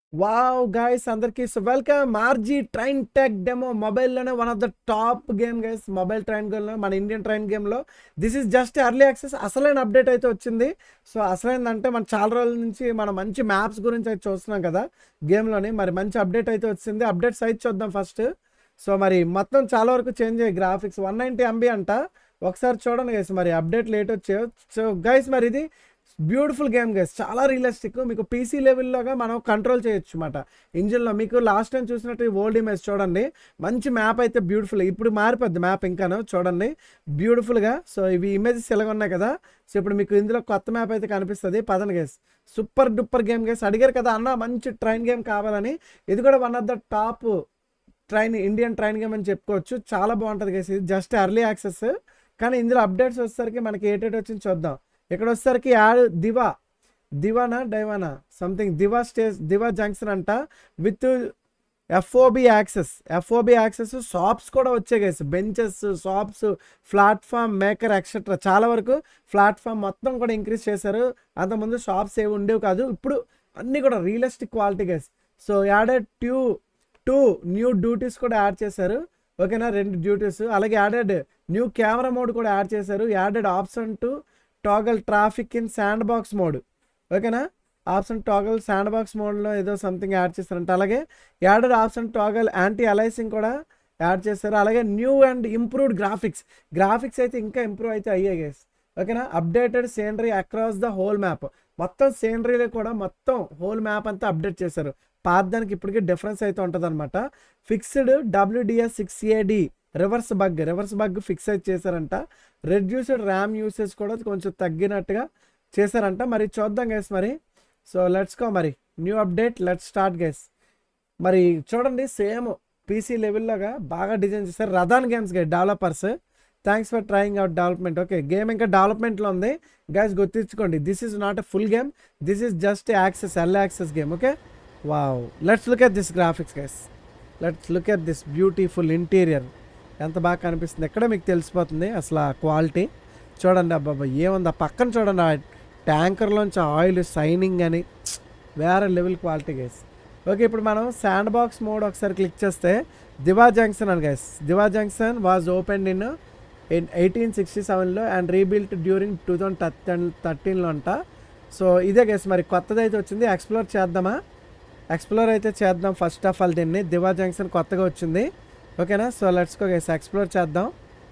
Wow guys అందరికి welcome RG train tech demo మొబైల్లోనే one of the top game guys mobile train గేమ్లో మన Indian train గేమ్లో this is just early access అసలైన update అయితే వచ్చింది సో అసలైందంటే మన చాలా రోజుల నుంచి మనం మంచి మ్యాప్స్ గురించి అయితే చూస్తున్నాం కదా గేమ్లోని మరి మంచి అప్డేట్ అయితే వచ్చింది అప్డేట్ సైజ్ చూద్దాం ఫస్ట్ సో మరి మొత్తం చాలా వరకు చేంజ్ అయ్యాయి గ్రాఫిక్స్ వన్ నైంటీ ఎంబీ అంట ఒకసారి చూడండి గైస్ మరి అప్డేట్ లేట్ వచ్చాయో సో గైస్ మరి ఇది బ్యూటిఫుల్ గేమ్ గైస్ చాలా రియలిస్టిక్ మీకు పీసీ లెవెల్లోగా మనం కంట్రోల్ చేయొచ్చు అనమాట ఇంజిన్లో మీకు లాస్ట్ టైం చూసినట్టు ఈ ఓల్డ్ ఇమేజ్ చూడండి మంచి మ్యాప్ అయితే బ్యూటిఫుల్ ఇప్పుడు మారిపోద్ది మ్యాప్ ఇంకాను చూడండి బ్యూటిఫుల్గా సో ఇవి ఇమేజెస్ ఎలాగ ఉన్నాయి కదా సో ఇప్పుడు మీకు ఇందులో కొత్త మ్యాప్ అయితే కనిపిస్తుంది పదన్ guys super duper game guys అడిగారు కదా అన్న మంచి ట్రైన్ గేమ్ కావాలని ఇది కూడా one of the top train Indian train game అని చెప్పుకోవచ్చు చాలా బాగుంటుంది గైస్ ఇది జస్ట్ ఎర్లీ యాక్సెస్ కానీ ఇందులో అప్డేట్స్ వచ్చేసరికి మనకి ఏటేటి వచ్చింది చూద్దాం ఇక్కడ వచ్చేసరికి యాడ్ దివా దివానా డైవానా something Diva stage Diva junction అంట with FOB access FOB access shops కూడా వచ్చాయి guys benches shops platform maker etcetera చాలా వరకు ప్లాట్ఫామ్ మొత్తం కూడా ఇంక్రీజ్ చేశారు అంతకుముందు షాప్స్ ఏవి ఉండేవి కాదు ఇప్పుడు అన్నీ కూడా realistic quality guys so added two two new duties కూడా యాడ్ చేశారు ఓకేనా రెండు డ్యూటీస్ అలాగే యాడెడ్ న్యూ కెమెరా మోడ్ కూడా యాడ్ చేశారు added option to toggle traffic in sandbox mode ఓకేనా ఆప్షన్ టాగల్ శాండ్ బాక్స్ మోడ్లో ఏదో సంథింగ్ యాడ్ చేస్తారంట అలాగే added option toggle anti aliasing కూడా యాడ్ చేశారు అలాగే new and improved graphics graphics అయితే ఇంకా ఇంప్రూవ్ అయితే అయ్యాయి గేస్ ఓకేనా updated scenery across the whole map మొత్తం సీనరీలో కూడా మొత్తం హోల్ మ్యాప్ అంతా అప్డేట్ చేశారు పాతదానికి ఇప్పటికీ డిఫరెన్స్ అయితే ఉంటుంది అనమాట fixed WDS six AD reverse bug reverse bug fix అయితే చేశారంట రెడ్యూస్డ్ ర్యామ్ యూసేజ్ కూడా కొంచెం తగ్గినట్టుగా చేశారంట మరి చూద్దాం గైస్ మరి సో లెట్స్ కో మరి new update let's start guys మరి చూడండి సేమ్ పీసీ లెవెల్లోగా బాగా డిజైన్ చేశారు రథాన్ games guys developers thanks for trying out development okay game ఇంకా డెవలప్మెంట్లో ఉంది గైస్ గుర్తించుకోండి this is not a full game this is just access early access game okay wow let's look at this graphics guys let's look at this beautiful interior ఎంత బాగా కనిపిస్తుంది ఎక్కడ మీకు తెలిసిపోతుంది అసలు ఆ క్వాలిటీ చూడండి అబ్బాబా ఏముంది ఆ పక్కన చూడండి ఆ ట్యాంకర్లోంచి ఆయిల్ సైనింగ్ అని వేరే లెవెల్ క్వాలిటీ గైస్ ఓకే ఇప్పుడు మనం శాండ్ బాక్స్ మోడ్ ఒకసారి క్లిక్ చేస్తే దివా జంక్షన్ అని guys Diva junction was open in in eighteen sixty సెవెన్లో and rebuilt during two thousand thirteen థర్టీన్లో అంట సో ఇదే గైస్ మరి కొత్తది అయితే వచ్చింది ఎక్స్ప్లోర్ చేద్దామా ఎక్స్ప్లోర్ అయితే చేద్దాం ఫస్ట్ ఆఫ్ ఆల్ దీన్ని దివా జంక్షన్ కొత్తగా వచ్చింది ఓకేనా so let's go guys explore చేద్దాం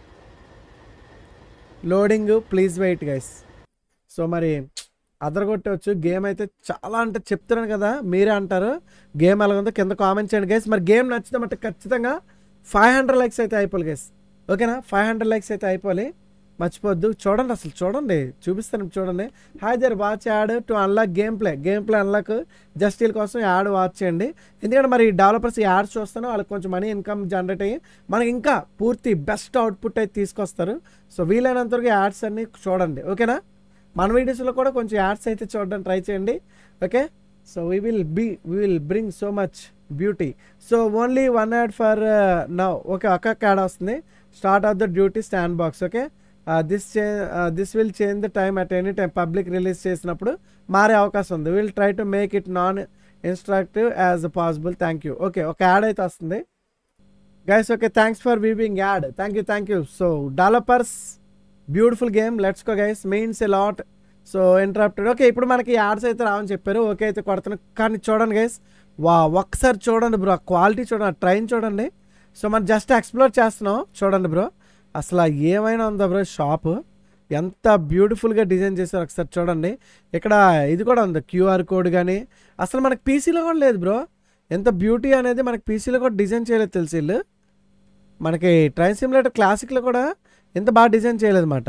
loading please wait guys so మరి అదరగొట్టవచ్చు గేమ్ అయితే చాలా అంటే చెప్తున్నాను కదా మీరే అంటారు గేమ్ ఎలా ఉందో కింద కామెంట్ చేయండి గైస్ మరి గేమ్ నచ్చితే మట్టి ఖచ్చితంగా ఫైవ్ హండ్రెడ్ లైక్స్ అయితే అయిపోవాలి గైస్ ఓకేనా ఫైవ్ హండ్రెడ్ లైక్స్ అయితే అయిపోవాలి మర్చిపోద్దు చూడండి అసలు చూడండి చూపిస్తాను చూడండి hi there watch ad to unlock game play game play unlock just వీళ్ళ కోసం యాడ్ వాచ్ చేయండి ఎందుకంటే మరి డెవలపర్స్ యాడ్స్ చూస్తాను వాళ్ళకి కొంచెం మనీ ఇన్కమ్ జనరేట్ అయ్యి మనకి ఇంకా పూర్తి బెస్ట్ అవుట్పుట్ అయితే తీసుకొస్తారు సో వీలైనంత వరకు యాడ్స్ అన్ని చూడండి ఓకేనా మన వీడియోస్లో కూడా కొంచెం యాడ్స్ అయితే చూడడానికి ట్రై చేయండి okay so we will be we will bring so much beauty so only one ad for now okay ఒక్క యాడ్ వస్తుంది start of the duty sandbox okay this చే this will change the time at any time public release చేసినప్పుడు మారే అవకాశం ఉంది will try to make it non instructive as possible thank you okay ఒక ad అయితే వస్తుంది guys okay thanks for viewing add thank you thank you so developers beautiful game let's go guys means a lot so interrupted okay ఇప్పుడు మనకి ads అయితే రావని చెప్పారు okay అయితే కొడుతున్నాను కానీ చూడండి గైస్ వా ఒక్కసారి చూడండి బ్రో క్వాలిటీ చూడండి ట్రైన్ చూడండి సో మనం జస్ట్ ఎక్స్ప్లోర్ చేస్తున్నాం చూడండి బ్రో అసలు ఏమైనా ఉందా బ్రో షాప్ ఎంత బ్యూటిఫుల్గా డిజైన్ చేశారు ఒకసారి చూడండి ఇక్కడ ఇది కూడా ఉంది క్యూఆర్ కోడ్ కానీ అసలు మనకి పీసీలో కూడా లేదు బ్రో ఎంత బ్యూటీ అనేది మనకి పీసీలో కూడా డిజైన్ చేయలేదు తెలిసి వీళ్ళు మనకి ట్రైన్ సిమ్యులేటర్ క్లాసిక్లో కూడా ఎంత బాగా డిజైన్ చేయలేదు అనమాట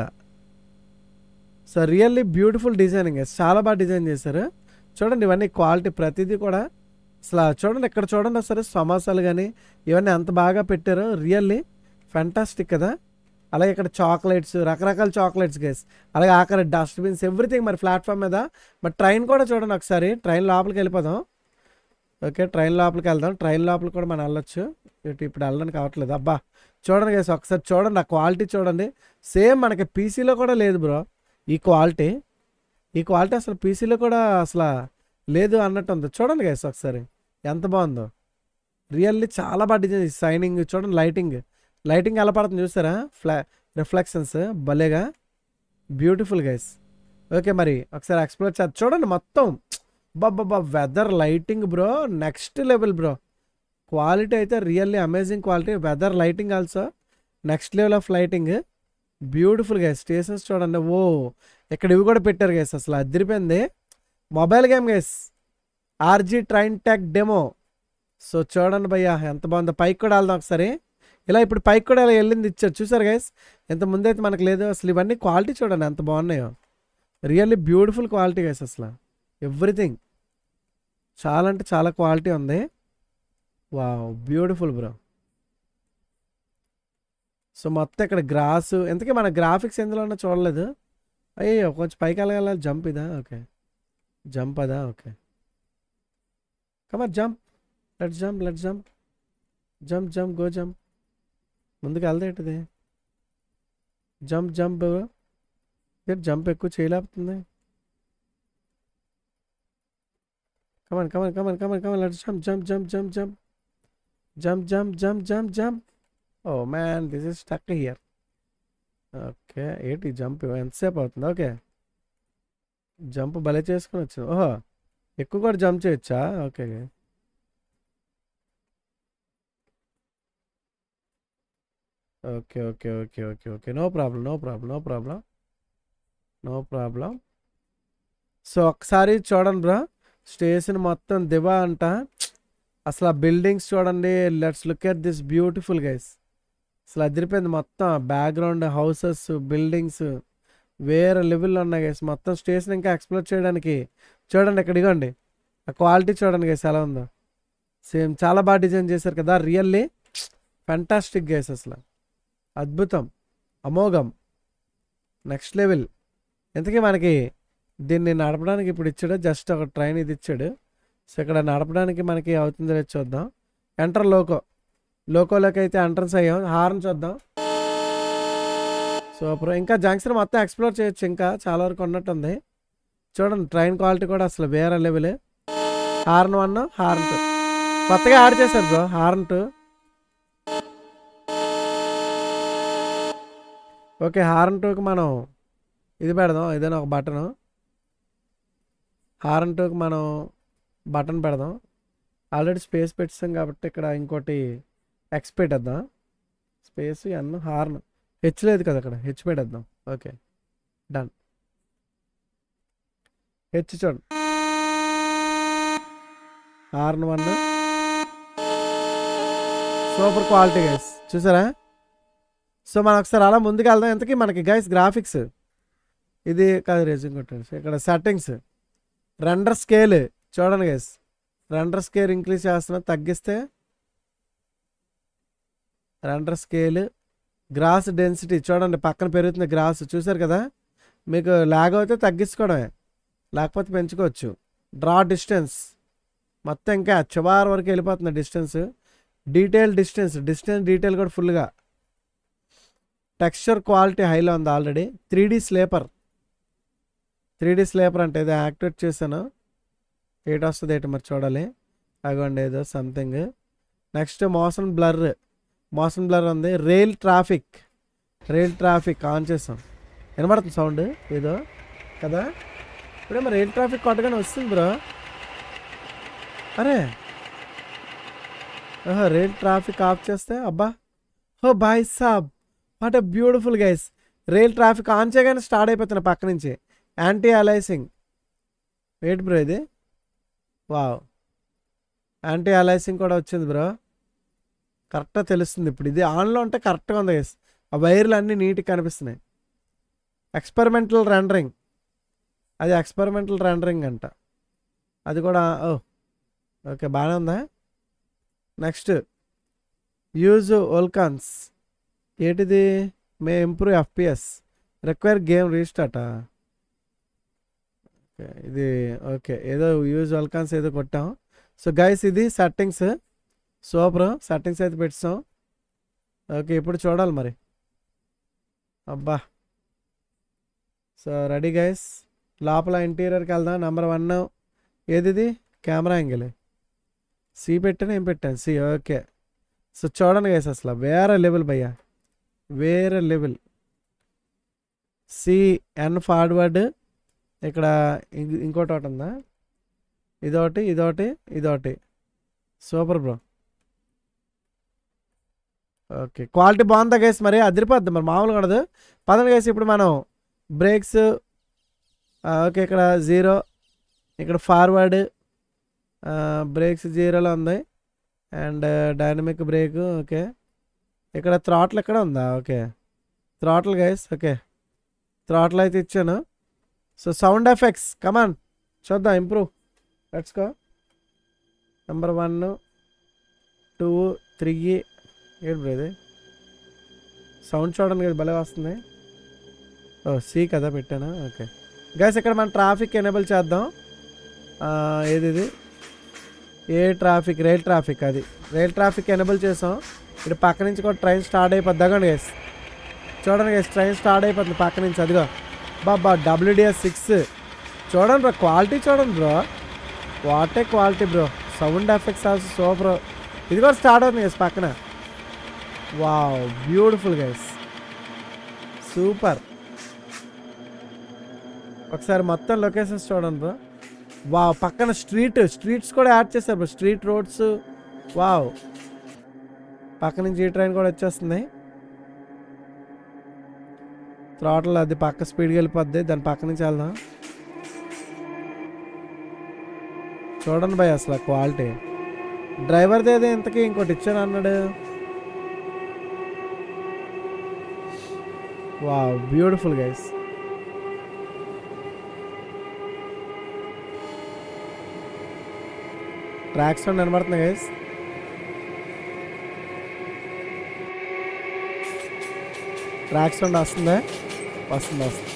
సో రియల్లీ బ్యూటిఫుల్ డిజైనింగ్ చాలా బాగా డిజైన్ చేశారు చూడండి ఇవన్నీ క్వాలిటీ ప్రతిదీ కూడా అసలు చూడండి ఇక్కడ చూడండి సరే సమోసాలు కానీ ఇవన్నీ ఎంత బాగా పెట్టారో రియల్లీ ఫెంటాస్టిక్ కదా అలాగే ఇక్కడ చాక్లెట్స్ రకరకాల చాక్లెట్స్ గైస్ అలాగే ఆఖరి డస్ట్బిన్స్ ఎవ్రీథింగ్ మరి ప్లాట్ఫామ్ మీద మరి ట్రైన్ కూడా చూడండి ఒకసారి ట్రైన్ లోపలికి వెళ్ళిపోదాం ఓకే ట్రైన్ లోపలికి వెళ్దాం ట్రైన్ లోపలికి కూడా మనం వెళ్ళొచ్చు ఇటు ఇప్పుడు వెళ్ళడానికి అవ్వట్లేదు అబ్బా చూడండి గైస్ ఒకసారి చూడండి ఆ క్వాలిటీ చూడండి సేమ్ మనకి పీసీలో కూడా లేదు బ్రో ఈ క్వాలిటీ ఈ క్వాలిటీ అసలు పీసీలో కూడా అసలు లేదు అన్నట్టు ఉంది చూడండి గైస్ ఒకసారి ఎంత బాగుందో రియల్లీ చాలా బాగా డిజైన్ సైనింగ్ చూడండి లైటింగ్ లైటింగ్ ఎలా పడుతుంది చూసారా ఫ్లా రిఫ్లెక్షన్స్ భలేగా బ్యూటిఫుల్ గైస్ ఓకే మరి ఒకసారి ఎక్స్ప్లోర్ చేద్దాం చూడండి మొత్తం బాబా weather lighting bro next level bro quality అయితే really amazing quality weather lighting also next level of lighting beautiful guys stations చూడండి ఓ ఇక్కడ ఇవి కూడా పెట్టారు గైస్ అసలు అదిరిపోయింది mobile game guys RG train tech demo so చూడండి భయ్యా ఎంత బాగుందో పైకి కూడా వెళ్దాం ఒకసారి ఇలా ఇప్పుడు పైకి కూడా ఇలా వెళ్ళింది ఇచ్చారు చూసారు గైస్ ఇంత ముందైతే మనకు లేదు అసలు ఇవన్నీ క్వాలిటీ చూడండి ఎంత బాగున్నాయో రియల్లీ బ్యూటిఫుల్ క్వాలిటీ గైస్ అసలు ఎవ్రీథింగ్ చాలా అంటే చాలా క్వాలిటీ ఉంది వా బ్యూటిఫుల్ బ్రో సో మొత్తం ఇక్కడ గ్రాస్ ఇంతకీ మన గ్రాఫిక్స్ ఎందులో ఉన్నా చూడలేదు అయ్యో కొంచెం పైకి వెళ్ళగల జంప్ ఇదా ఓకే జంప్ అదా okay come on jump let jump let jump jump jump go jump ముందుకు వెళ్దేంటిది జంప్ జంప్ జంప్ ఎక్కువ చేయలేకపోతుంది come on come on come on come on come on let jump jump jump jump jump jump jump jump jump jump oh man this is stuck here okay ఏంటి jump ఎంతసేపు అవుతుంది okay jump భలే చేసుకుని వచ్చింది ఓహో ఎక్కువ కూడా జంప్ చేయొచ్చా okay okay okay okay okay okay no problem no problem no problem no problem so ఒకసారి చూడండి బ్రా స్టేషన్ మొత్తం దివా అంట అసలు ఆ బిల్డింగ్స్ చూడండి let's look at this beautiful guys అసలు అదిరిపోయింది మొత్తం బ్యాక్గ్రౌండ్ హౌసెస్ బిల్డింగ్స్ వేరే లెవెల్లో ఉన్నాయి గైస్ మొత్తం స్టేషన్ ఇంకా ఎక్స్ప్లోర్ చేయడానికి చూడండి ఇక్కడ ఇగోండి ఆ క్వాలిటీ చూడండి గైస్ ఎలా ఉందో సేమ్ చాలా బాగా డిజైన్ చేశారు కదా రియల్లీ ఫెంటాస్టిక్ గైస్ అసలు అద్భుతం అమోఘం నెక్స్ట్ లెవెల్ ఇంతకీ మనకి దీన్ని నడపడానికి ఇప్పుడు ఇచ్చాడు జస్ట్ ఒక ట్రైన్ ఇది ఇచ్చాడు సో ఇక్కడ నడపడానికి మనకి అవుతుందో లేదో చూద్దాం ఎంటర్ లోకో లోకోలోకి అయితే ఎంట్రన్స్ అయ్యాం హార్న్ చూద్దాం సూపర్ ఇంకా జంక్షన్ మొత్తం ఎక్స్ప్లోర్ చేయొచ్చు ఇంకా చాలా వరకు ఉన్నట్టుంది చూడండి ట్రైన్ క్వాలిటీ కూడా అసలు వేరే level horn one horn two కొత్తగా యాడ్ చేశారు bro horn two okay horn టూకి మనం ఇది పెడదాం ఏదైనా ఒక బటన్ హార్న్ టూకి మనం బటన్ పెడదాం ఆల్రెడీ స్పేస్ పెట్టాం కాబట్టి ఇక్కడ ఇంకోటి ఎక్స్ పెట్టేద్దాం స్పేస్ ఎన్ హార్న్ హెచ్ లేదు కదా అక్కడ హెచ్ పెట్టేద్దాం ఓకే డన్ హెచ్ చూడండి horn one super quality guys చూసారా సో మనం ఒకసారి అలా ముందుకు వెళ్దాం ఎంతకీ మనకి గైస్ గ్రాఫిక్స్ ఇది కాదు రేజింగ్ కొట్టండి ఇక్కడ సెట్టింగ్స్ రెండర్ స్కేల్ చూడండి గైస్ రెండర్ స్కేల్ ఇంక్రీజ్ చేస్తున్నా తగ్గిస్తే రెండర్ స్కేల్ గ్రాస్ డెన్సిటీ చూడండి పక్కన పెరుగుతుంది గ్రాస్ చూసారు కదా మీకు లాగ్ అయితే తగ్గించుకోవడమే లేకపోతే పెంచుకోవచ్చు డ్రా డిస్టెన్స్ మొత్తం ఇంకా చివరి వరకు వెళ్ళిపోతుంది distance detail distance distance detail కూడా ఫుల్గా టెక్స్చర్ క్వాలిటీ హైలో ఉంది already three D sleeper three D sleeper అంటే ఇది యాక్టివేట్ చేశాను ఏటి వస్తుంది ఏంటి మరి చూడాలి అగోండి ఏదో something next motion blur motion blur ఉంది rail traffic rail traffic on చేసాం వినబడుతుంది సౌండ్ ఏదో కదా ఇప్పుడే మరి రైల్ ట్రాఫిక్ కొట్టగానే వస్తుంది బ్రో అరే ఓహో రైల్ ట్రాఫిక్ ఆఫ్ చేస్తే అబ్బా హో బాయ్ సాబ్ what a beautiful guys rail traffic on చేయగానే స్టార్ట్ అయిపోతున్నాయి పక్క నుంచి యాంటీ అలైసింగ్ వెయిట్ బ్రో ఇది వావ్ యాంటీ అలైసింగ్ కూడా వచ్చింది బ్రో కరెక్ట్గా తెలుస్తుంది ఇప్పుడు ఇది ఆన్లో ఉంటే కరెక్ట్గా ఉంది గైస్ ఆ వైర్లు అన్నీ నీట్గా కనిపిస్తున్నాయి ఎక్స్పెరిమెంటల్ రెండరింగ్ అది ఎక్స్పెరిమెంటల్ రెండరింగ్ అంట అది కూడా ఓ ఓకే బాగానే ఉందా నెక్స్ట్ యూజ్ ఓల్కాన్స్ ఏంటిది may improve FPS require game రీస్టార్టా ఓకే ఇది ఓకే ఏదో యూజ్ వెల్కాన్స్ ఏదో కొట్టాం సో గైస్ ఇది సెట్టింగ్స్ సూపర్ సెట్టింగ్స్ అయితే పెట్టాం ఓకే ఇప్పుడు చూడాలి మరి అబ్బా సో రెడీ గైస్ లోపల ఇంటీరియర్కి వెళ్దాం నెంబర్ వన్ ఏది ఇది కెమెరా యాంగిల్ సి పెట్టాను ఏం పెట్టాను సి ఓకే సో చూడండి గైస్ అసలు వేరే లెవెల్ భయ్యా వేరే లెవెల్ సి ఎన్ ఫార్వర్డ్ ఇక్కడ ఇంక- ఇంకోటి ఒకటి ఉందా ఇదొకటి ఇదొకటి ఇదొకటి సూపర్ బ్రో ఓకే క్వాలిటీ బాగుందా గైస్ మరి అదిరిపోద్ది మరి మామూలుగా ఉండదు పదండి గైస్ ఇప్పుడు మనం బ్రేక్స్ ఓకే ఇక్కడ జీరో ఇక్కడ ఫార్వర్డ్ బ్రేక్స్ జీరోలో ఉంది అండ్ డైనమిక్ బ్రేక్ ఓకే ఇక్కడ థ్రాట్లు ఎక్కడ ఉందా okay throttle guys okay throttle అయితే ఇచ్చాను సో సౌండ్ ఎఫెక్ట్స్ కమాన్ చూద్దాం improve let's go number one two three ఏంటి బ్రో ఇది సౌండ్ చూడండి కదా భలే వస్తుంది ఓ సి కదా పెట్టానా ఓకే గైస్ ఇక్కడ మనం ట్రాఫిక్ ఎనేబుల్ చేద్దాం ఆ, ఏది ఇది ఏ ట్రాఫిక్ రైల్ ట్రాఫిక్ అది రైల్ ట్రాఫిక్ ఎనేబుల్ చేసాం ఇటు పక్క నుంచి కూడా ట్రైన్ స్టార్ట్ అయిపోద్ది అగండి గైస్ చూడండి గైస్ ట్రైన్ స్టార్ట్ అయిపోతుంది పక్క నుంచి అదిగో బాబా డబ్ల్యూడిఎస్ సిక్స్ చూడండి బ్రో క్వాలిటీ చూడండి bro what a quality bro sound effects also super ఇది కూడా స్టార్ట్ అవుతుంది గైస్ పక్కన వావ్ బ్యూటిఫుల్ గైస్ సూపర్ ఒకసారి మొత్తం లొకేషన్స్ చూడండి బ్రో వావ్ పక్కన స్ట్రీట్ స్ట్రీట్స్ కూడా యాడ్ చేశారు బ్రో స్ట్రీట్ రోడ్స్ వావ్ పక్క నుంచి ఈ ట్రైన్ కూడా వచ్చేస్తుంది థ్రాటల్ అది పక్క స్పీడ్కి వెళ్ళిపోద్ది దాని పక్క నుంచి వెళ్దాం చూడండి భయ్ అసలు క్వాలిటీ డ్రైవర్ది ఏదో ఇంతకీ ఇంకోటి ఇచ్చాను అన్నాడు wow beautiful guys track sound కనబడుతుంది గైస్ ట్రాక్ సౌండ్ వస్తుందా వస్తుంది వస్తుంది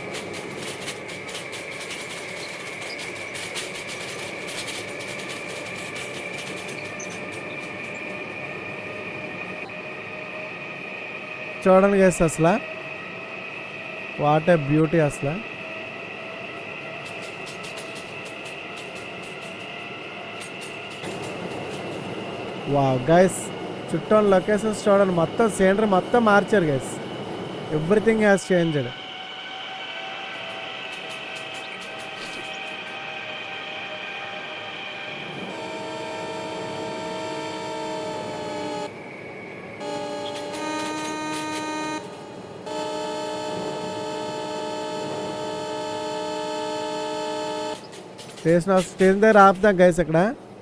చూడండి గైస్ అసలు వాట్ ఏ బ్యూటీ అసలు వావ్ గైస్ చుట్టూ లొకేషన్స్ చూడండి మొత్తం సీనరీ మొత్తం మార్చారు guys everything has changed station station దగ్గర ఆపుదాం గైస్ ఇక్కడ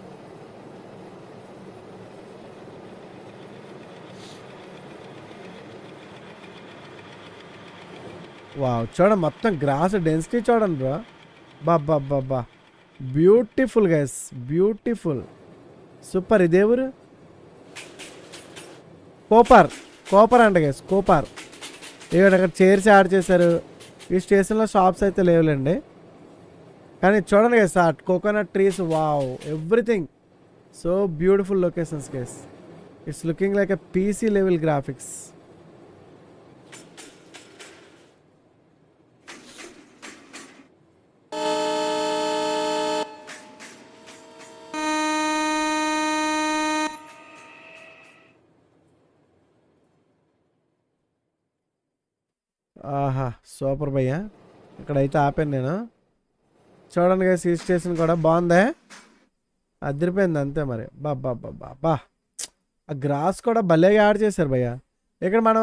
వావ్ చూడండి మొత్తం గ్రాస్ డెన్సిటీ చూడండి బ్రో బాబా బాబా బ్యూటిఫుల్ గైస్ బ్యూటిఫుల్ సూపర్ ఇదేవురు కోపర్ కోపర్ అంట గైస్ కోపర్ ఇక్కడ అక్కడ చైర్స్ యాడ్ చేశారు ఈ స్టేషన్లో షాప్స్ అయితే లేవులేండి కానీ చూడండి గైస్ ఆ coconut trees wow everything so beautiful locations guys it's looking like a PC level graphics ఆహా సూపర్ భయ్య ఇక్కడైతే ఆపాను నేను చూడండి కదా సీ స్టేషన్ కూడా బాగుందే అదిరిపోయింది అంతే మరి బా బా బా బా బా ఆ గ్రాస్ కూడా భలేగా యాడ్ చేశారు భయ్య ఇక్కడ మనం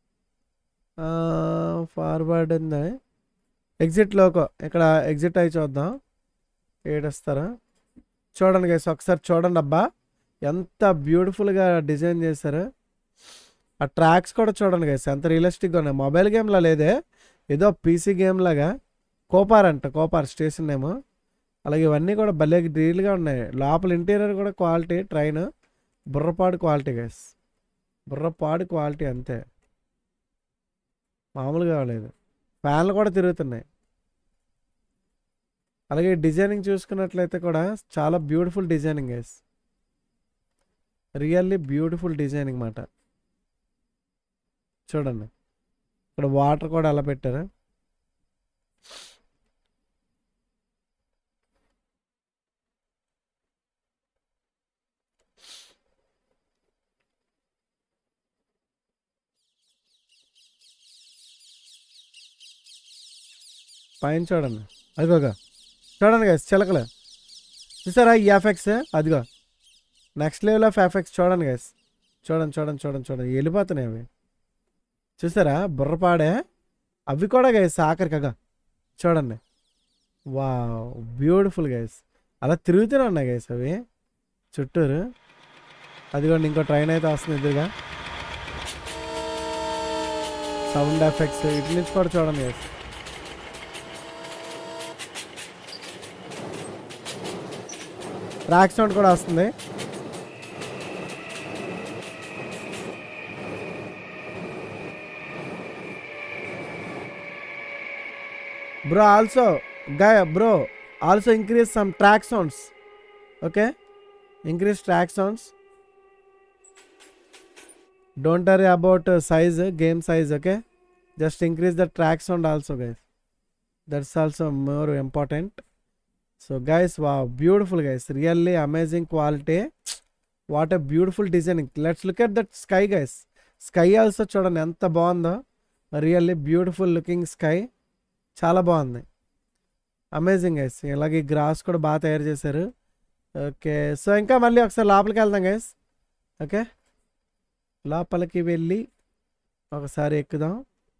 ఫార్వర్డ్ ఉంది ఎగ్జిట్ లోకో ఇక్కడ ఎగ్జిట్ అయి చూద్దాం ఏడేస్తారా చూడండి గైస్ ఒకసారి చూడండి అబ్బా ఎంత బ్యూటిఫుల్గా డిజైన్ చేశారు ఆ ట్రాక్స్ కూడా చూడండి గైస్ ఎంత రియలిస్టిక్గా ఉన్నాయి మొబైల్ గేమ్లా లేదే ఏదో పీసీ గేమ్ లాగా కోపార్ అంట కోపార్ స్టేషన్ ఏమో అలాగే ఇవన్నీ కూడా భలే రీల్గా ఉన్నాయి లోపల ఇంటీరియర్ కూడా క్వాలిటీ ట్రైన్ బుర్రపాడు క్వాలిటీ గైస్ బుర్రపాడు క్వాలిటీ అంతే మామూలుగా లేదు ఫ్యాన్లు కూడా తిరుగుతున్నాయి అలాగే డిజైనింగ్ చూసుకున్నట్లయితే కూడా చాలా beautiful designing guys really beautiful designing మాట చూడండి ఇక్కడ వాటర్ కూడా ఎలా పెట్టారు పైన చూడండి అదిగోగా చూడండి గైస్ చిలకలు చూసారా ఈ ఎఫెక్ట్స్ అదిగో నెక్స్ట్ లెవెల్ ఆఫ్ ఎఫెక్ట్స్ చూడండి గైస్ చూడండి చూడండి చూడండి చూడండి వెళ్ళిపోతున్నాయి అవి చూసారా బుర్రపాడే అవి కూడా గైస్ ఆఖరికగా చూడండి వా బ్యూటిఫుల్ గైస్ అలా తిరుగుతూనే ఉన్నాయి గైస్ అవి చుట్టూరు అదిగోండి ఇంకో ట్రైన్ అయితే వస్తుంది ఎదురుగా సౌండ్ ఎఫెక్ట్స్ ఇటు నుంచి కూడా చూడండి గైస్ ట్రాక్ సౌండ్ కూడా వస్తుంది బ్రో ఆల్సో గా bro also increase some track sounds okay increase track sounds don't worry about size game size okay just increase the track sound also guys that's also more important so guys వా beautiful guys really amazing quality what a beautiful designing let's look at that sky guys sky also చూడండి ఎంత బాగుందో really beautiful looking sky చాలా బాగుంది amazing guys ఇలాగే gross కూడా బాగా తయారు చేశారు ఓకే సో ఇంకా మళ్ళీ ఒకసారి లోపలికి వెళ్దాం గైస్ ఓకే లోపలికి వెళ్ళి ఒకసారి ఎక్కుదాం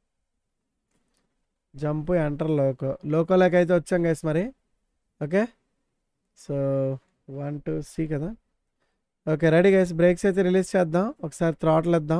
జంప్ ఎంటర్ లోకో లోకోలోకి అయితే వచ్చాం గైస్ మరి ఓకే సో వన్ టూ సి కదా ఓకే రెడీ గైస్ బ్రేక్స్ అయితే రిలీజ్ చేద్దాం ఒకసారి థ్రాట్లు ఇద్దాం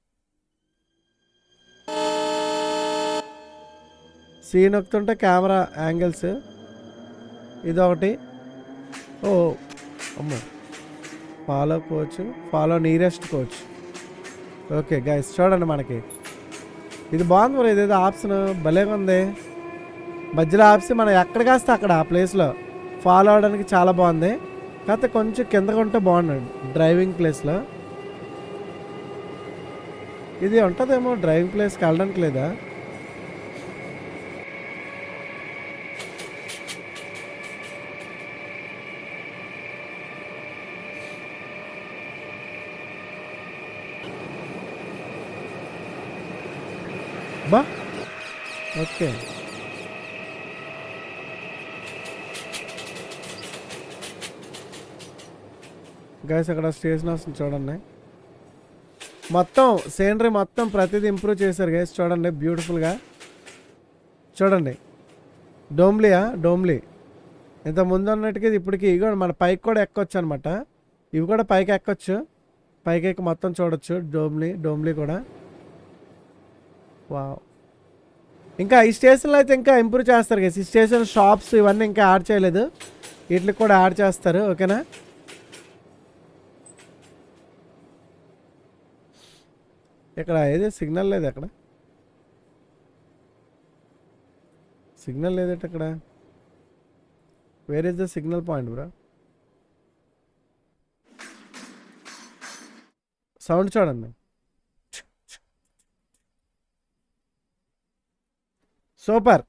సీ నొక్కుతుంటే కెమెరా యాంగిల్స్ ఇదొకటి ఓ అమ్మో follow coach follow nearest coach okay guys చూడండి మనకి ఇది బాగుంది మరి ఇదేదో ఆప్షన్ భలేగా ఉంది మధ్యలో ఆప్సి మనం ఎక్కడ కాస్తే అక్కడ ఆ ప్లేస్లో ఫాలో అవడానికి చాలా బాగుంది కాకపోతే కొంచెం కిందగా ఉంటే బాగుండండి డ్రైవింగ్ ప్లేస్లో ఇది ఉంటుందేమో డ్రైవింగ్ ప్లేస్కి వెళ్ళడానికి లేదా బా ఓకే గైస్ అక్కడ స్టేషన్ వస్తుంది చూడండి మొత్తం సీనరీ మొత్తం ప్రతిదీ ఇంప్రూవ్ చేశారు గైస్ చూడండి బ్యూటిఫుల్గా చూడండి డోమ్లియా డోమ్లీ ఇంత ముందు అన్నట్టుగా ఇది ఇప్పటికి ఇగో మన పైకి కూడా ఎక్కొచ్చు అనమాట ఇవి కూడా పైకి ఎక్కొచ్చు పైకి ఎక్కి మొత్తం చూడొచ్చు డోమ్లీ డోమ్లీ కూడా వావ్ ఇంకా ఈ స్టేషన్లో అయితే ఇంకా ఇంప్రూవ్ చేస్తారు కదా ఈ స్టేషన్ షాప్స్ ఇవన్నీ ఇంకా యాడ్ చేయలేదు వీటికి కూడా యాడ్ చేస్తారు ఓకేనా ఇక్కడ ఏది సిగ్నల్ లేదు అక్కడ సిగ్నల్ లేదట అక్కడ where is the signal point bro sound చూడండి సూపర్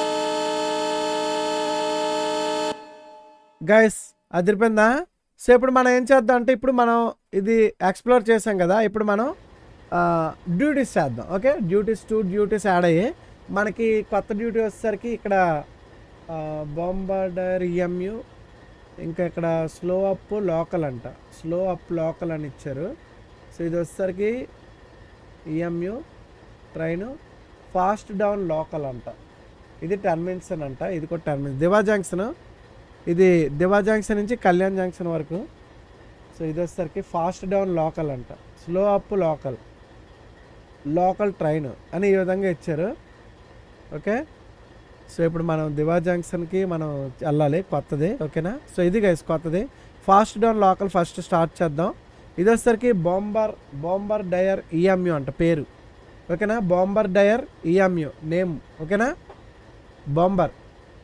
గైస్ అదిరిపోయిందా సో ఇప్పుడు మనం ఏం చేద్దాం అంటే ఇప్పుడు మనం ఇది ఎక్స్ప్లోర్ చేసాం కదా ఇప్పుడు మనం డ్యూటీస్ చేద్దాం okay duties two duties add అయ్యి మనకి కొత్త డ్యూటీ వచ్చేసరికి ఇక్కడ బాంబార్డర్ ఈఎంయు ఇంకా ఇక్కడ స్లో అప్ లోకల్ అంట స్లో అప్ లోకల్ అని ఇచ్చారు సో ఇది వచ్చేసరికి EMU train fast down local అంట ఇది టెన్ మినిట్స్ అని అంట ఇది కూడా టెన్ మినిట్స్ దివా జంక్షన్ ఇది దివా జంక్షన్ నుంచి కళ్యాణ్ జంక్షన్ వరకు సో ఇది వచ్చేసరికి ఫాస్ట్ డౌన్ లోకల్ అంట slow up local local train అని ఈ విధంగా ఇచ్చారు ఓకే సో ఇప్పుడు మనం దివా జంక్షన్కి మనం వెళ్ళాలి కొత్తది ఓకేనా సో ఇది గైస్ కొత్తది fast down local first start చేద్దాం ఇది వచ్చేసరికి బాంబర్ బాంబర్ డయర్ ఈఎంయు అంట పేరు ఓకేనా బాంబర్ డయర్ ఈఎంయు నేమ్ ఓకేనా Bombardier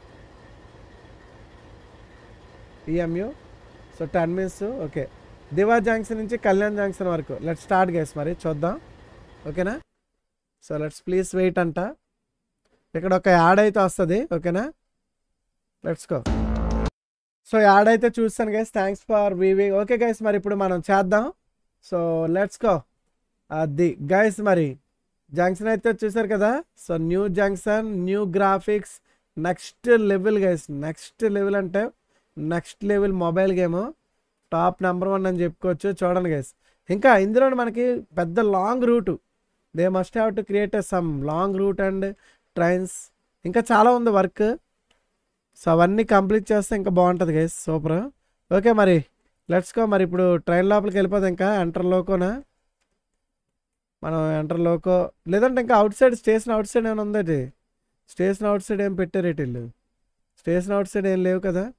EMU so ten minutes okay Diva junction నుంచి కళ్యాణ్ జంక్షన్ వరకు లెట్ స్టార్ట్ గైస్ మరి చూద్దాం ఓకేనా సో లెట్స్ ప్లీజ్ వెయిట్ అంట ఇక్కడ ఒక యాడ్ అయితే వస్తుంది ఓకేనా లెట్స్ గో సో యాడ్ అయితే చూస్తాను guys thanks for viewing okay guys మరి ఇప్పుడు మనం చేద్దాం సో లెట్స్ గో అది గైస్ మరి జంక్షన్ అయితే చూసారు కదా so new junction new graphics next level guys next level అంటే next level mobile game top number one అని చెప్పుకోవచ్చు చూడండి గైస్ ఇంకా ఇందులో మనకి పెద్ద long route they must have to create some long route and trains ఇంకా చాలా ఉంది వర్క్ సో అవన్నీ కంప్లీట్ చేస్తే ఇంకా బాగుంటుంది గైస్ సూపర్ ఓకే మరి లెట్స్ గో మరి ఇప్పుడు ట్రైన్ లోపలికి వెళ్ళిపోతుంది ఇంకా ఎంటర్ లోకోనా మనం ఎంటర్ లోకో లేదంటే ఇంకా outside station outside ఏమైనా ఉందండి స్టేషన్ అవుట్ సైడ్ ఏం పెట్టారు ఇటు వీళ్ళు స్టేషన్ అవుట్ సైడ్ ఏం లేవు కదా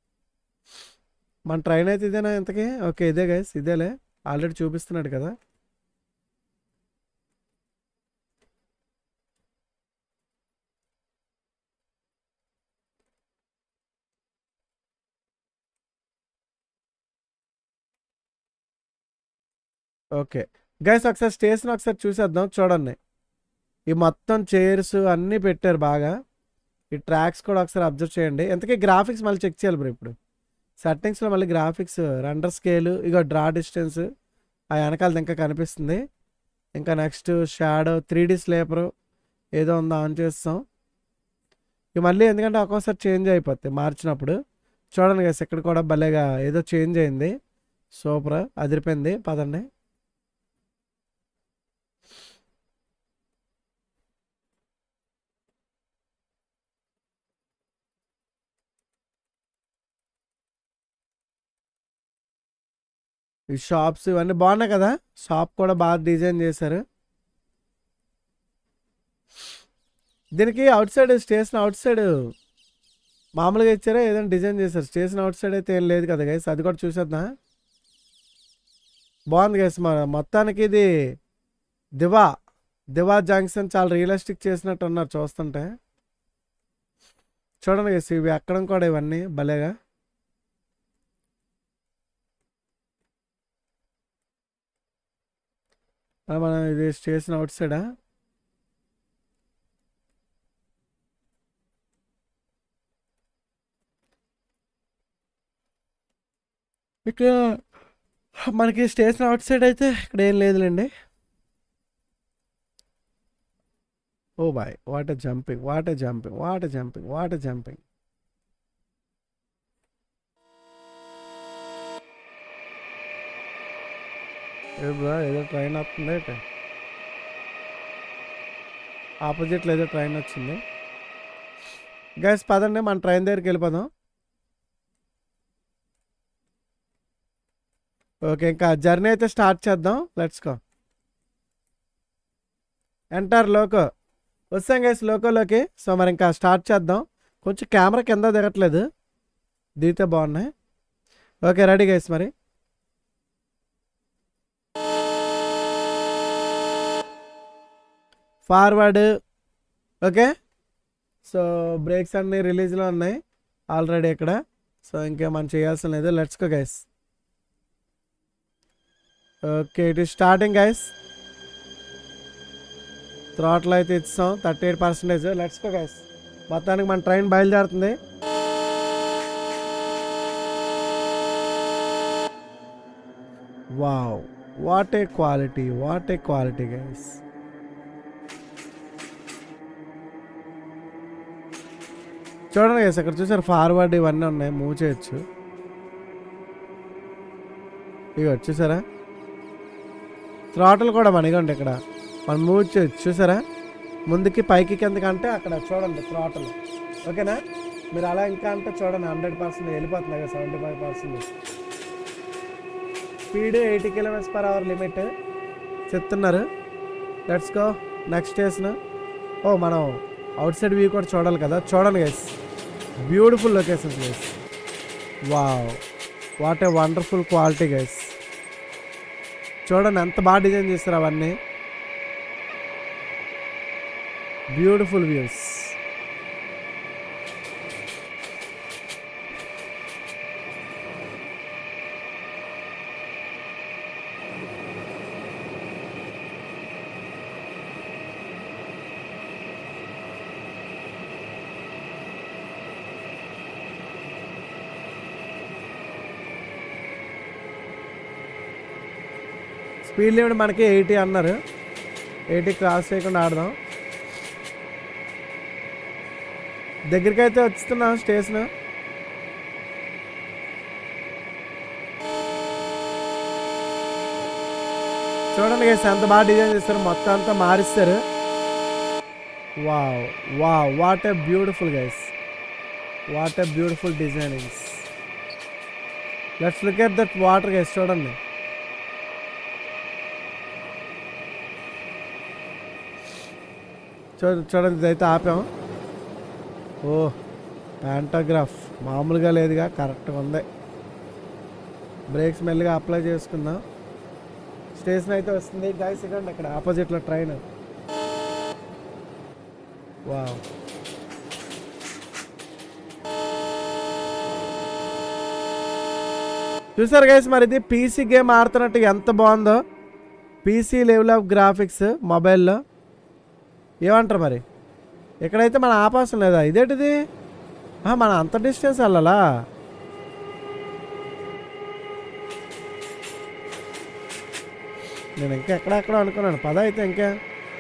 మన ట్రైన్ అయితే ఇదేనా ఇంతకీ ఓకే ఇదే గైస్ ఇదేలే ఆల్రెడీ చూపిస్తున్నాడు కదా ఓకే గైస్ ఒకసారి స్టేషన్ ఒకసారి చూసేద్దాం చూడండి ఈ మొత్తం చైర్స్ అన్నీ పెట్టారు బాగా ఈ ట్రాక్స్ కూడా ఒకసారి అబ్జర్వ్ చేయండి ఎంతకీ గ్రాఫిక్స్ మళ్ళీ చెక్ చేయాలి బ్రో ఇప్పుడు సెట్టింగ్స్లో మళ్ళీ గ్రాఫిక్స్ రెండర్ స్కేలు ఇక డ్రా డిస్టెన్స్ ఆ వెనకాలది ఇంకా కనిపిస్తుంది ఇంకా నెక్స్ట్ షాడో త్రీ డీ స్లేపరు ఏదో ఉందో ఆన్ చేస్తాం ఇక మళ్ళీ ఎందుకంటే ఒక్కోసారి చేంజ్ అయిపోద్ది మార్చినప్పుడు చూడండి గైస్ ఇక్కడ కూడా భలేగా ఏదో చేంజ్ అయింది సూపర్ అదిరిపోయింది పదండి ఈ షాప్స్ ఇవన్నీ బాగున్నాయి కదా షాప్ కూడా బాగా డిజైన్ చేశారు దీనికి outside station outside మామూలుగా ఇచ్చారా ఏదైనా డిజైన్ చేశారు స్టేషన్ అవుట్ సైడ్ అయితే ఏం లేదు కదా గైస్ అది కూడా చూసేద్దా బాగుంది గైస్ మా మొత్తానికి ఇది దివా దివా జంక్షన్ చాలా రియలిస్టిక్ చేసినట్టు ఉన్నారు చూస్తుంటే చూడండి గైస్ ఇవి ఎక్కడం కూడా ఇవన్నీ భలేగా ఆ, మనం ఇది స్టేషన్ అవుట్ సైడా ఇక్కడ మనకి స్టేషన్ అవుట్ సైడ్ అయితే ఇక్కడ ఏం లేదులేండి oh boy what jumping what jumping what jumping what jumping ఏ బ్రో ఏదో ట్రైన్ వస్తుంది అయితే ఆపోజిట్లో ఏదో ట్రైన్ వచ్చింది గైస్ పదండి మన ట్రైన్ దగ్గరికి వెళ్ళిపోదాం ఓకే ఇంకా జర్నీ అయితే స్టార్ట్ చేద్దాం లెట్స్ గో ఎంటర్ లోకో వస్తాం గైస్ లోకోలోకి సో మరి ఇంకా స్టార్ట్ చేద్దాం కొంచెం కెమెరా కింద దిగట్లేదు దిగితే బాగున్నాయి ఓకే రెడీ గైస్ మరి ఫార్వర్డ్ ఓకే సో బ్రేక్స్ అన్నీ రిలీజ్లో ఉన్నాయి ఆల్రెడీ ఇక్కడ సో ఇంకేం మనం చేయాల్సిన లేదు let's go guys okay it is starting guys throttle అయితే ఇస్తాం thirty eight percentage let's go guys మొత్తానికి మన ట్రైన్ బయలుదేరుతుంది wow what a quality what a quality guys చూడండి గైస్ ఇక్కడ చూసారు ఫార్వర్డ్ ఇవన్నీ ఉన్నాయి మూవ్ చేయొచ్చు ఇక చూసారా థ్రాటల్ కూడా మనగండి ఇక్కడ మనం మూవ్ చేయొచ్చు చూసారా ముందుకి పైకి కిందకి అంటే అక్కడ చూడండి థ్రాటల్ ఓకేనా మీరు అలా ఇంకా అంటే చూడండి హండ్రెడ్ పర్సెంట్ వెళ్ళిపోతుంది కదా seventy five percent speed eighty kilometres per hour limit చెప్తున్నారు లెట్స్ గో నెక్స్ట్ స్టేషన్ ఓ మనం అవుట్ సైడ్ వ్యూ కూడా చూడాలి కదా చూడండి guys beautiful locations guys wow what a wonderful quality guys చూడండి ఎంత బాగా డిజైన్ చేస్తారు అవన్నీ బ్యూటిఫుల్ వ్యూస్ స్పీడ్ లిమిట్ మనకి ఎయిటీ అన్నారు ఎయిటీ క్రాస్ చేయకుండా ఆడదాం దగ్గరికి అయితే వస్తున్నాం స్టేషన్ చూడండి గైస్ ఎంత బాగా డిజైన్ చేస్తారు మొత్తం అంతా మారిస్తారు wow wow what a beautiful guys what a beautiful designings let's look at that water guys చూడండి చూ చూడండి ఇదైతే ఆపాం ఓ ప్యాంటోగ్రాఫ్ మామూలుగా లేదుగా కరెక్ట్గా ఉంది బ్రేక్స్ మెల్లిగా అప్లై చేసుకుందాం స్టేషన్ అయితే వస్తుంది గాయస్ ఇవ్వండి అక్కడ ఆపోజిట్లో ట్రైన్ వావ్ చూసారు గైస్ మరి ఇది పీసీ గేమ్ ఆడుతున్నట్టు ఎంత బాగుందో పీసీ లెవెల్ ఆఫ్ గ్రాఫిక్స్ మొబైల్లో ఏమంటారు మరి ఇక్కడైతే మన ఆపాసం లేదా ఇదేంటిది ఆహా, మన అంత డిస్టెన్స్ వెళ్ళాలా నేను ఇంకా ఎక్కడెక్కడ అనుకున్నాను పద అయితే ఇంకా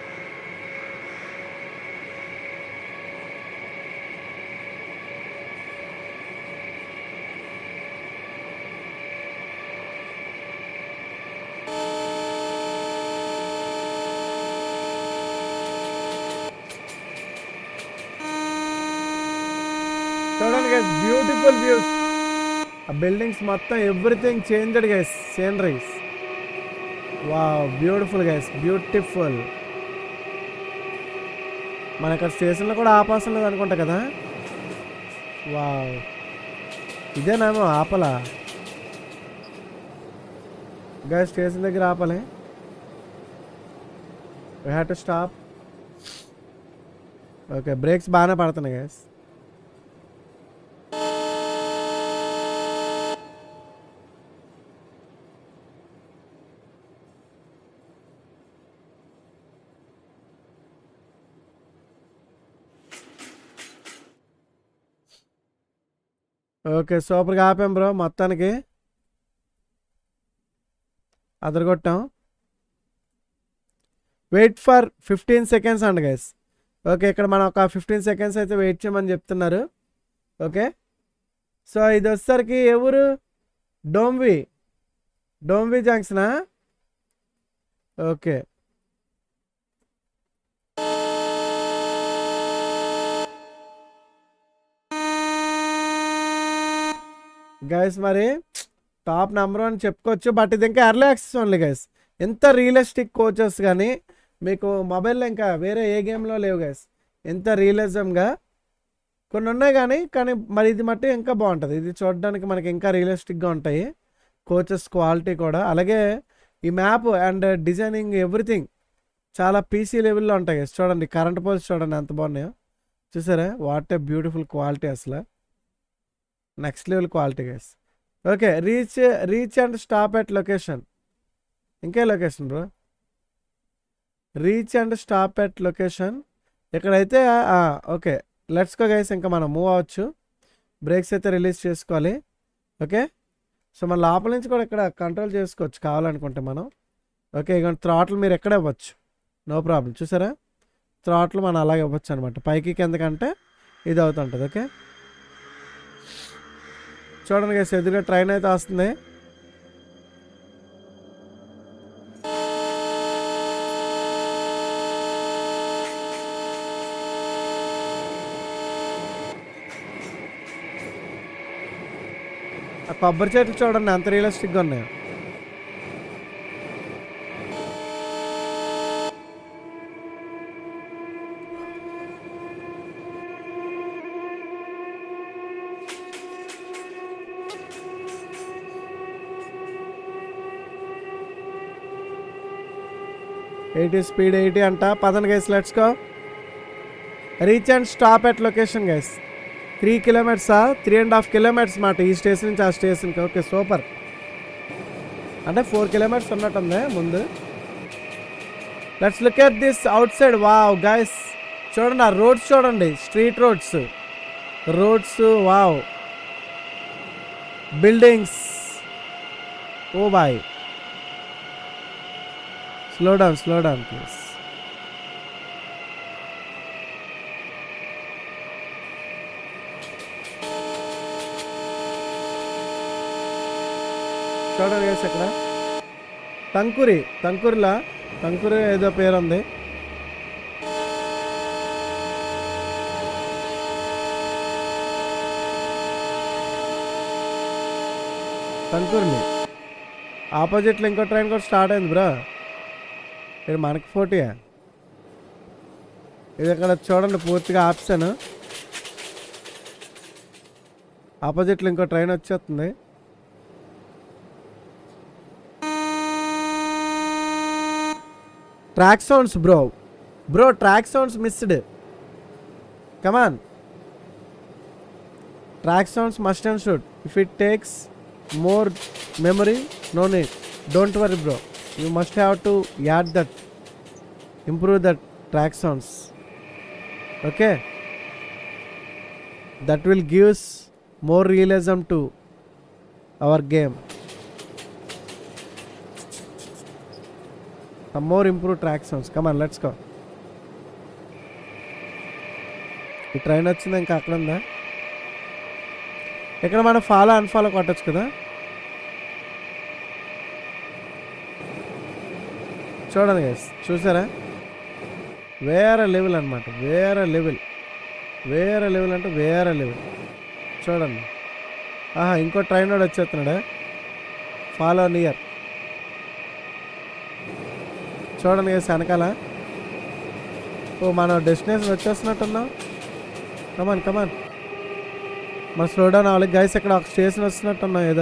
చూడండి గైస్ బ్యూటిఫుల్ వ్యూస్ ఆ బిల్డింగ్స్ మొత్తం everything changed guys sceneries wow beautiful guys beautiful మన ఇక్కడ స్టేషన్లో కూడా ఆపాసం లేదు అనుకుంటా కదా వావ్ ఇదేనేమో ఆపలా గైస్ స్టేషన్ దగ్గర ఆపాలి we have to stop okay brakes బాగానే పడుతున్నాయి గైస్ ఓకే సూపర్గా ఆపాం బ్రో మొత్తానికి అదరగొట్టాం వెయిట్ ఫర్ ఫిఫ్టీన్ సెకండ్స్ అండి గైస్ ఓకే ఇక్కడ మనం ఒక ఫిఫ్టీన్ సెకండ్స్ అయితే వెయిట్ చేయమని చెప్తున్నారు ఓకే సో ఇది వచ్చేసరికి ఎవరు డోమ్వి డోమ్వి జంక్షనా ఓకే గైస్ మరి టాప్ నెంబర్ వన్ చెప్పుకోవచ్చు బట్ ఇది ఇంకా ఎర్లీ యాక్సెస్ ఓన్లీ గైస్ ఎంత రియలిస్టిక్ కోచెస్ కానీ మీకు మొబైల్లో ఇంకా వేరే ఏ గేమ్లో లేవు గైస్ ఎంత రియలిజంగా కొన్ని ఉన్నాయి కానీ కానీ మరి ఇది మట్టి ఇంకా బాగుంటుంది ఇది చూడడానికి మనకి ఇంకా రియలిస్టిక్గా ఉంటాయి కోచెస్ క్వాలిటీ కూడా అలాగే ఈ మ్యాప్ అండ్ డిజైనింగ్ ఎవ్రీథింగ్ చాలా పీసీ లెవెల్లో ఉంటాయి guys. చూడండి కరెంట్ పోల్స్ చూడండి ఎంత బాగున్నాయో చూసారా వాట్ ఏ బ్యూటిఫుల్ క్వాలిటీ అసలు next level quality guys okay reach reach and stop at location ఇంకే location bro reach and stop at location ఇక్కడైతే ఓకే లెట్స్ గో గైస్ ఇంకా మనం మూవ్ అవ్వచ్చు బ్రేక్స్ అయితే రిలీజ్ చేసుకోవాలి ఓకే సో మన లోపల నుంచి కూడా ఇక్కడ కంట్రోల్ చేసుకోవచ్చు కావాలనుకుంటే మనం ఓకే ఇక థ్రాట్లు మీరు ఎక్కడ ఇవ్వచ్చు నో ప్రాబ్లం చూసారా థ్రాట్లు మనం అలాగే ఇవ్వచ్చు అనమాట పైకి కిందకంటే ఇది అవుతుంటుంది ఓకే చూడండి గైస్ ఎదురుగా ట్రైన్ అయితే వస్తుంది ఆ కొబ్బరి చెట్లు చూడండి ఎంత రియలిస్టిక్గా ఉన్నాయో ఎయిటీ స్పీడ్ ఎయిటీ అంట పదండి guys let's go reach and stop at location guys three కిలోమీటర్సా త్రీ అండ్ హాఫ్ కిలోమీటర్స్ మాట ఈ స్టేషన్ నుంచి ఆ స్టేషన్కి ఓకే సూపర్ అంటే ఫోర్ కిలోమీటర్స్ ఉన్నట్టుంది ముందు let's look at this outside wow guys చూడండి ఆ రోడ్స్ చూడండి street roads roads wow buildings oh boy slow down slow down please చూడండి గైస్ ఇక్కడ తంకురి తంకురిలా తంకురి ఏదో పేరు ఉంది తంకురిని ఆపోజిట్లో ఇంకో ట్రైన్ కూడా స్టార్ట్ అయింది బ్రో ఇది మనకి పోటీయా ఇది ఇక్కడ చూడండి పూర్తిగా ఆప్షన్ ఆపోజిట్లో ఇంకో ట్రైన్ వచ్చేస్తుంది track sounds bro bro track sounds missed come on track sounds must and should if it takes more memory no need don't worry bro you must have to add that improve that track sounds okay that will gives more realism to our game some more improved track sounds come on let's go ఈ train వచ్చింది ఇంకా అక్కడ ఉందా ఇక్కడ మనం follow unfollow కొట్టచ్చు కదా చూడండి గైస్ చూసారా వేరే లెవెల్ అనమాట వేరే లెవెల్ వేరే లెవెల్ అంటే వేరే లెవెల్ చూడండి ఆహా ఇంకో ట్రైన్ వాడు వచ్చేస్తున్నాడా ఫాలో నియర్ చూడండి గైస్ వెనకాల ఓ మన డెస్టినేషన్ వచ్చేస్తున్నట్టున్నాం కమాన్ కమాన్ మన స్లో డౌన్ అవ్వాలి గైస్ ఇక్కడ ఒక స్టేషన్ వస్తున్నట్టున్నాం ఏదో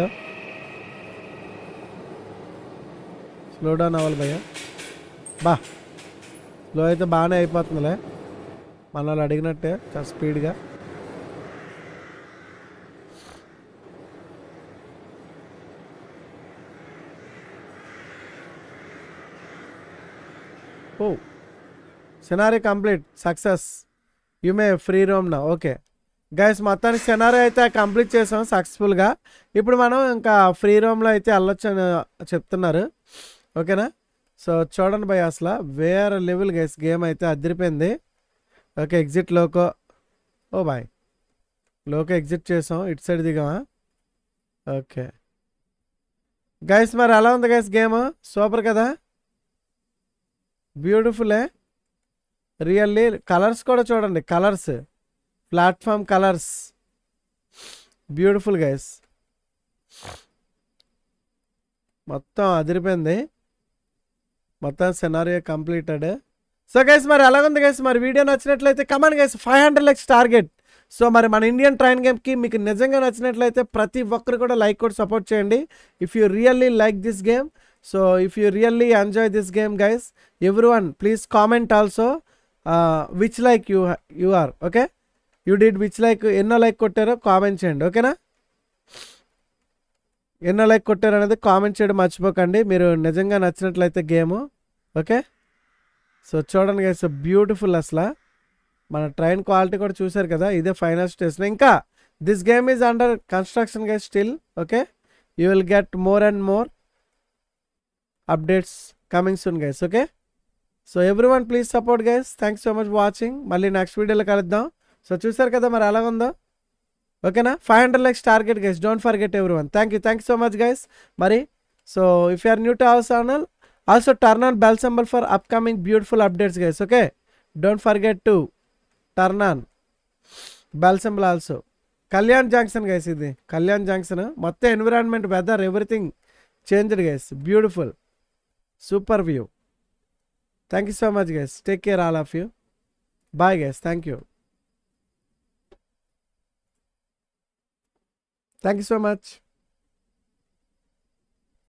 స్లో డౌన్ అవ్వాలి భయ్య బా స్లో అయితే బాగానే అయిపోతుందిలే మన వాళ్ళు అడిగినట్టే చాలా స్పీడ్గా ఓ scenario complete success you may free roam నా ఓకే గైస్ మొత్తానికి సినారీ అయితే కంప్లీట్ చేసాం సక్సెస్ఫుల్గా ఇప్పుడు మనం ఇంకా ఫ్రీ రోమ్లో అయితే వెళ్ళొచ్చు అని చెప్తున్నారు ఓకేనా సో చూడండి భయ్ అసలు వేరే లెవెల్ గైస్ గేమ్ అయితే అదిరిపోయింది okay exit loco oh boy loco exit చేసాం ఇటు సైడ్ దిగామా ఓకే గైస్ మరి ఎలా ఉంది గైస్ గేమ్ సూపర్ కదా బ్యూటిఫుల్లే రియల్లీ కలర్స్ కూడా చూడండి colours platform colours beautiful guys మొత్తం అదిరిపోయింది మొత్తం సినారియో కంప్లీటెడ్ సో గైస్ మరి ఎలాగుంది గైస్ మరి వీడియో నచ్చినట్లయితే come on guys five hundred likes target so మరి మన ఇండియన్ ట్రైన్ గేమ్కి మీకు నిజంగా నచ్చినట్లయితే ప్రతి ఒక్కరు కూడా లైక్ కూడా సపోర్ట్ చేయండి if you really like this game so if you really enjoy this game guys every one please comment also which like you you are okay you did which like ఎన్నో like కొట్టారో comment చేయండి ఓకేనా ఎన్నో like కొట్టారు అనేది comment చేయడం మర్చిపోకండి మీరు నిజంగా నచ్చినట్లయితే గేమ్ ఓకే సో చూడండి గైస్ బ్యూటిఫుల్ అసలు మన ట్రైన్ క్వాలిటీ కూడా చూసారు కదా ఇదే ఫైనల్ స్టేషన్ ఇంకా this game is under construction guys still okay you will get more and more updates coming soon guys okay so every one please support guys thanks so much watching మళ్ళీ next వీడియోలో కలుద్దాం సో చూసారు కదా మరి ఎలా ఉందో ఓకేనా five hundred likes target guys don't forget every one thank you thank you so much guys మరి so if you are new to our channel also turn on bell symbol for upcoming beautiful updates guys okay don't forget to turn on bell symbol also Kalyan junction guys ఇది Kalyan junction మొత్తం environment weather everything changed guys beautiful super view thank you so much guys take care all of you bye guys thank you thank you so much